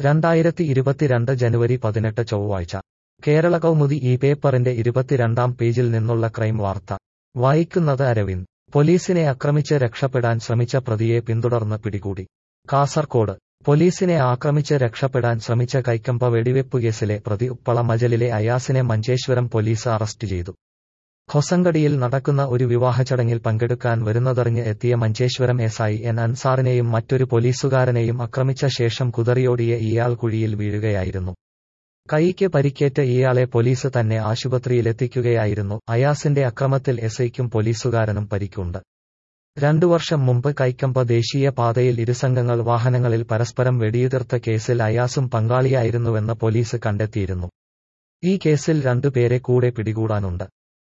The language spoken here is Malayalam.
രണ്ടായിരത്തി ഇരുപത്തിരണ്ട് ജനുവരി പതിനെട്ട് ചൊവ്വാഴ്ച കേരള കൗമുദി ഈ പേപ്പറിന്റെ ഇരുപത്തിരണ്ടാം പേജിൽ നിന്നുള്ള ക്രൈം വാർത്ത വായിക്കുന്നത് അരവിന്ദ് പോലീസിനെ ആക്രമിച്ച് രക്ഷപ്പെടാൻ ശ്രമിച്ച പ്രതിയെ പിന്തുടർന്ന് പിടികൂടി കാസർകോട് പോലീസിനെ ആക്രമിച്ച് രക്ഷപ്പെടാൻ ശ്രമിച്ച കൈക്കമ്പ വെടിവെപ്പ് കേസിലെ പ്രതി ഉപ്പള മജലിലെ അയാസിനെ മഞ്ചേശ്വരം പോലീസ് അറസ്റ്റ് ചെയ്തു ഹൊസങ്കടിയിൽ നടക്കുന്ന ഒരു വിവാഹച്ചടങ്ങിൽ പങ്കെടുക്കാൻ വരുന്നതറിഞ്ഞ് എത്തിയ മഞ്ചേശ്വരം എസ് ഐ എൻ അൻസാറിനെയും മറ്റൊരു പോലീസുകാരനെയും ആക്രമിച്ച ശേഷം കുതറിയോടിയ ഇയാൾ കുഴിയിൽ വീഴുകയായിരുന്നു കൈക്ക് പരിക്കേറ്റ ഇയാളെ പോലീസ് തന്നെ ആശുപത്രിയിലെത്തിക്കുകയായിരുന്നു അയാസിന്റെ അക്രമത്തിൽ എസ് ഐക്കും പോലീസുകാരനും പരിക്കുണ്ട് രണ്ടു വർഷം മുമ്പ് കൈക്കമ്പ ദേശീയ പാതയിൽ ഇരുസംഘങ്ങൾ വാഹനങ്ങളിൽ പരസ്പരം വെടിയുതിർത്ത കേസിൽ അയാസും പങ്കാളിയായിരുന്നുവെന്ന് പോലീസ് കണ്ടെത്തിയിരുന്നു ഈ കേസിൽ രണ്ടുപേരെ കൂടെ പിടികൂടാനുണ്ട്